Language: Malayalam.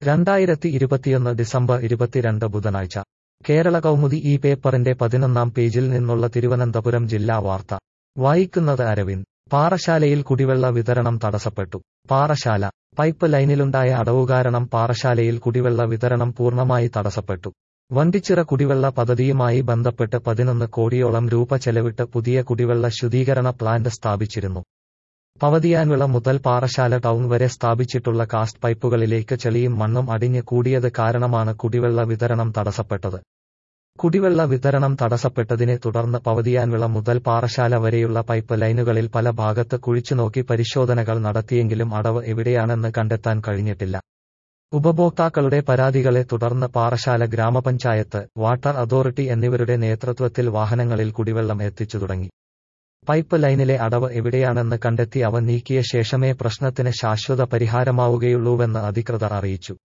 രണ്ടായിരത്തി ഇരുപത്തിയൊന്ന് ഡിസംബർ ഇരുപത്തിരണ്ട് ബുധനാഴ്ച കേരള കൗമുദി ഈ പേപ്പറിന്റെ പതിനൊന്നാം പേജിൽ നിന്നുള്ള തിരുവനന്തപുരം ജില്ലാ വാർത്ത വായിക്കുന്നത് അരവിന്ദ് പാറശാലയിൽ കുടിവെള്ള വിതരണം തടസ്സപ്പെട്ടു പാറശാല പൈപ്പ് ലൈനിലുണ്ടായ അടവു കാരണം പാറശാലയിൽ കുടിവെള്ള വിതരണം പൂർണ്ണമായി തടസ്സപ്പെട്ടു വണ്ടിച്ചിറ കുടിവെള്ള പദ്ധതിയുമായി ബന്ധപ്പെട്ട് പതിനൊന്ന് കോടിയോളം രൂപ ചെലവിട്ട് പുതിയ കുടിവെള്ള ശുദ്ധീകരണ പ്ലാന്റ് സ്ഥാപിച്ചിരുന്നു പവതിയാൻവിള മുതൽ പാറശാല ടൗൺ വരെ സ്ഥാപിച്ചിട്ടുള്ള കാസ്റ്റ് പൈപ്പുകളിലേക്ക് ചെളിയും മണ്ണും അടിഞ്ഞ് കൂടിയത് കാരണമാണ് കുടിവെള്ള വിതരണം തടസ്സപ്പെട്ടത് കുടിവെള്ള വിതരണം തടസ്സപ്പെട്ടതിനെ തുടർന്ന് പവതിയാൻവിള മുതൽ പാറശാല വരെയുള്ള പൈപ്പ് ലൈനുകളിൽ പല ഭാഗത്ത് കുഴിച്ചുനോക്കി പരിശോധനകൾ നടത്തിയെങ്കിലും അടവ് എവിടെയാണെന്ന് കണ്ടെത്താൻ കഴിഞ്ഞിട്ടില്ല ഉപഭോക്താക്കളുടെ പരാതികളെ തുടർന്ന് പാറശാല ഗ്രാമപഞ്ചായത്ത് വാട്ടർ അതോറിറ്റി എന്നിവരുടെ നേതൃത്വത്തിൽ വാഹനങ്ങളിൽ കുടിവെള്ളം എത്തിച്ചു തുടങ്ങി പൈപ്പ് ലൈനിലെ അടവ് എവിടെയാണെന്ന് കണ്ടെത്തി അവ നീക്കിയ ശേഷമേ പ്രശ്നത്തിന് ശാശ്വത പരിഹാരമാവുകയുള്ളൂവെന്ന് അധികൃതർ അറിയിച്ചു